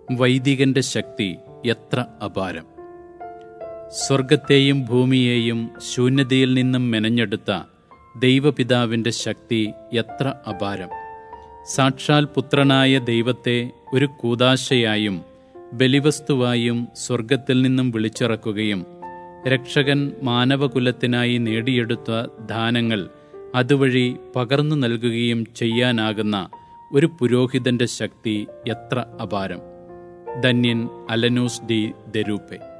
വൈദികന്റെ ശക്തി എത്ര അപാരം സ്വർഗത്തെയും ഭൂമിയെയും ശൂന്യതയിൽ നിന്നും മെനഞ്ഞെടുത്ത ദൈവപിതാവിന്റെ ശക്തി എത്ര അപാരം സാക്ഷാൽ പുത്രനായ ദൈവത്തെ ഒരു കൂതാശയായും ബലിവസ്തുവായും സ്വർഗത്തിൽ നിന്നും വിളിച്ചിറക്കുകയും രക്ഷകൻ മാനവകുലത്തിനായി നേടിയെടുത്ത ദാനങ്ങൾ അതുവഴി പകർന്നു നൽകുകയും ചെയ്യാനാകുന്ന ഒരു പുരോഹിതന്റെ ശക്തി എത്ര അപാരം ധന്യൻ അലനൂസ് ഡി ദരൂപ്പെ